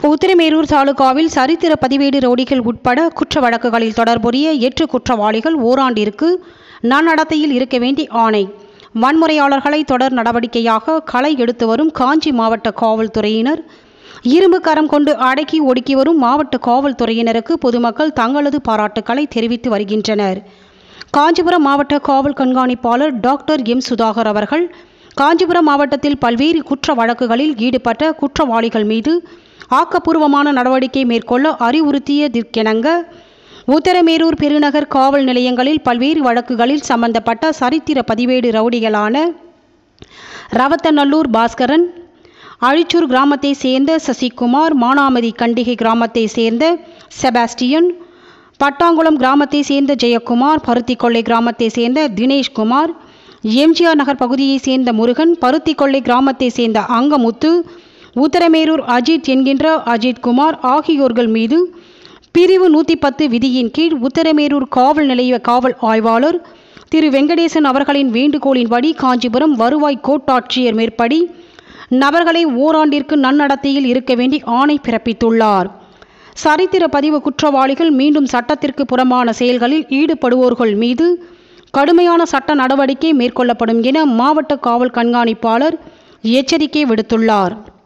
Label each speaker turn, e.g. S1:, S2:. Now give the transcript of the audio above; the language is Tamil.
S1: உத்திரமேரூர் தாலுகாவில் சரித்திர பதிவேடு ரவுடிகள் உட்பட குற்ற வழக்குகளில் தொடர்புடைய எட்டு குற்றவாளிகள் ஓராண்டிற்கு நன்னடத்தையில் இருக்க வேண்டி ஆணை வன்முறையாளர்களை தொடர் நடவடிக்கையாக களை எடுத்து வரும் காஞ்சி மாவட்ட காவல்துறையினர் இரும்பு கரம் கொண்டு அடக்கி ஒடுக்கி வரும் மாவட்ட காவல்துறையினருக்கு பொதுமக்கள் தங்களது பாராட்டுக்களை தெரிவித்து வருகின்றனர் காஞ்சிபுரம் மாவட்ட காவல் கண்காணிப்பாளர் டாக்டர் எம் சுதாகர் அவர்கள் காஞ்சிபுரம் மாவட்டத்தில் பல்வேறு குற்ற வழக்குகளில் ஈடுபட்ட குற்றவாளிகள் மீது ஆக்கப்பூர்வமான நடவடிக்கை மேற்கொள்ள அறிவுறுத்தியதற்கிணங்க உத்தரமேரூர் பெருநகர் காவல் நிலையங்களில் பல்வேறு வழக்குகளில் சம்பந்தப்பட்ட சரித்திர பதிவேடு ரவுடிகளான ரவத்தநல்லூர் பாஸ்கரன் அழிச்சூர் கிராமத்தை சேர்ந்த சசிகுமார் மானாமதி கண்டிகை கிராமத்தை சேர்ந்த செபாஸ்டியன் பட்டாங்குளம் கிராமத்தை சேர்ந்த ஜெயக்குமார் பருத்திக்கொள்ளை கிராமத்தை சேர்ந்த தினேஷ்குமார் எம்ஜிஆர் நகர் பகுதியை சேர்ந்த முருகன் பருத்திக்கொள்ளை கிராமத்தை சேர்ந்த அங்கமுத்து உத்தரமேரூர் அஜித் என்கின்ற அஜித் குமார் ஆகியோர்கள் மீது பிரிவு நூற்றி பத்து விதியின் கீழ் உத்தரமேரூர் காவல் நிலைய காவல் ஆய்வாளர் திரு வெங்கடேசன் அவர்களின் வேண்டுகோளின்படி காஞ்சிபுரம் வருவாய் கோட்டாட்சியர் மேற்படி நபர்களை ஓராண்டிற்கு நன்னடத்தையில் இருக்க வேண்டி ஆணை பிறப்பித்துள்ளார் சரித்திர பதிவு குற்றவாளிகள் மீண்டும் சட்டத்திற்கு புறம்பான செயல்களில் ஈடுபடுவோர்கள் மீது கடுமையான சட்ட நடவடிக்கை மேற்கொள்ளப்படும் என மாவட்ட காவல் கண்காணிப்பாளர் எச்சரிக்கை விடுத்துள்ளார்